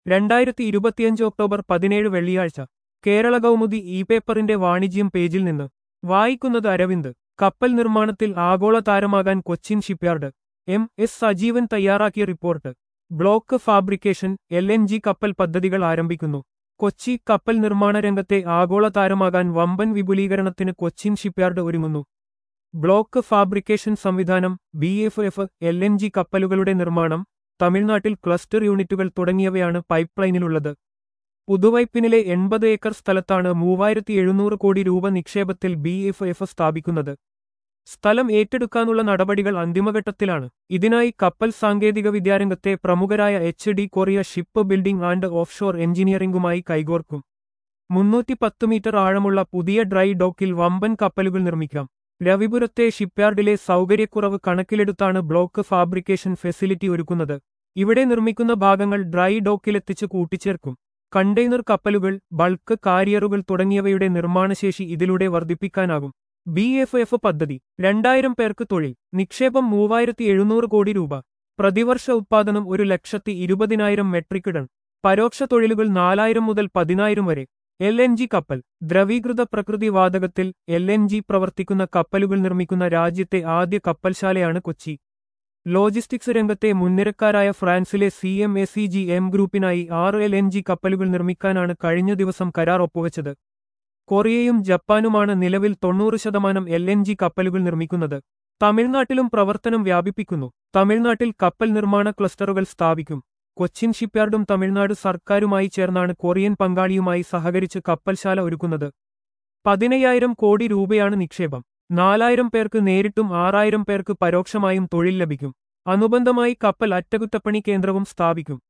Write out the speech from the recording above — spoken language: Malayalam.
രണ്ടായിരത്തി ഇരുപത്തിയഞ്ച് ഒക്ടോബർ പതിനേഴ് വെള്ളിയാഴ്ച കേരള കൗമുദി ഇ പേപ്പറിന്റെ വാണിജ്യം പേജിൽ നിന്ന് വായിക്കുന്നത് അരവിന്ദ് കപ്പൽ നിർമ്മാണത്തിൽ ആഗോള താരമാകാൻ Cochin shipyard M S Sajeevan തയ്യാറാക്കിയ report block fabrication L N G കപ്പൽ പദ്ധതികൾ ആരംഭിക്കുന്നു കൊച്ചി കപ്പൽ നിർമ്മാണ രംഗത്തെ ആഗോള താരമാകാൻ വമ്പൻ വിപുലീകരണത്തിന് കൊച്ചിൻ ഷിപ്പ്യാർഡ് ഒരുങ്ങുന്നു ബ്ലോക്ക് ഫാബ്രിക്കേഷൻ സംവിധാനം B F F L N G കപ്പലുകളുടെ നിർമ്മാണം തമിഴ്നാട്ടിൽ ക്ലസ്റ്റർ യൂണിറ്റുകൾ തുടങ്ങിയവയാണ് പൈപ്പ്ലൈനിലുള്ളത് പുതുവൈപ്പിനിലെ എൺപത് ഏക്കർ സ്ഥലത്താണ് മൂവായിരത്തി എഴുന്നൂറ് കോടി രൂപ നിക്ഷേപത്തിൽ ബി എഫ് എഫ് സ്ഥാപിക്കുന്നത് സ്ഥലം ഏറ്റെടുക്കാനുള്ള നടപടികൾ അന്തിമഘട്ടത്തിലാണ് ഇതിനായി കപ്പൽ സാങ്കേതിക വിദ്യാരംഗത്തെ പ്രമുഖരായ H D Korea ship building and offshore എഞ്ചിനീയറിംഗുമായി കൈകോർക്കും മുന്നൂറ്റി പത്ത് മീറ്റർ ആഴമുള്ള പുതിയ ഡ്രൈ ഡോക്കിൽ വമ്പൻ കപ്പലുകൾ നിർമ്മിക്കാം രവിപുരത്തെ ഷിപ്പ്യാർഡിലെ സൗകര്യക്കുറവ് കണക്കിലെടുത്താണ് ബ്ലോക്ക് ഫാബ്രിക്കേഷൻ ഫെസിലിറ്റി ഒരുക്കുന്നത് ഇവിടെ നിർമ്മിക്കുന്ന ഭാഗങ്ങൾ ഡ്രൈ ഡോക്കിലെത്തിച്ച് കൂട്ടിച്ചേർക്കും കണ്ടെയ്നർ കപ്പലുകൾ ബൾക്ക് കാരിയറുകൾ തുടങ്ങിയവയുടെ നിർമ്മാണശേഷി ഇതിലൂടെ വർദ്ധിപ്പിക്കാനാകും ബി എഫ് എഫ് പദ്ധതി രണ്ടായിരം പേർക്ക് തൊഴിൽ നിക്ഷേപം മൂവായിരത്തി എഴുന്നൂറ് കോടി രൂപ പ്രതിവർഷ ഉത്പാദനം ഒരു ലക്ഷത്തി ഇരുപതിനായിരം മെട്രിക് ടൺ പരോക്ഷ തൊഴിലുകൾ നാലായിരം മുതൽ പതിനായിരം വരെ എൽ എൻ ജി കപ്പൽ ദ്രവീകൃത പ്രകൃതി വാതകത്തിൽ എൽ എൻ ജി പ്രവർത്തിക്കുന്ന കപ്പലുകൾ നിർമ്മിക്കുന്ന രാജ്യത്തെ ആദ്യ കപ്പൽശാലയാണ് കൊച്ചി ലോജിസ്റ്റിക്സ് രംഗത്തെ മുൻനിരക്കാരായ ഫ്രാൻസിലെ C M A C G M ഗ്രൂപ്പിനായി ആറ് എൽ എൻ ജി കപ്പലുകൾ നിർമ്മിക്കാനാണ് കഴിഞ്ഞ ദിവസം കരാർ ഒപ്പുവച്ചത് കൊറിയയും ജപ്പാനുമാണ് നിലവിൽ തൊണ്ണൂറ് ശതമാനം എൽ എൻ ജി കപ്പലുകൾ നിർമ്മിക്കുന്നത് തമിഴ്നാട്ടിലും പ്രവർത്തനം വ്യാപിപ്പിക്കുന്നു തമിഴ്നാട്ടിൽ കപ്പൽ നിർമ്മാണ ക്ലസ്റ്ററുകൾ സ്ഥാപിക്കും കൊച്ചിൻ ഷിപ്പ്യാർഡും തമിഴ്നാട് സർക്കാരുമായി ചേർന്നാണ് കൊറിയൻ പങ്കാളിയുമായി സഹകരിച്ച് കപ്പൽശാല ഒരുക്കുന്നത് പതിനയ്യായിരം കോടി രൂപയാണ് നിക്ഷേപം നാലായിരം പേർക്ക് നേരിട്ടും ആറായിരം പേർക്ക് പരോക്ഷമായും തൊഴിൽ ലഭിക്കും അനുബന്ധമായി കപ്പൽ അറ്റകുറ്റപ്പണി കേന്ദ്രവും സ്ഥാപിക്കും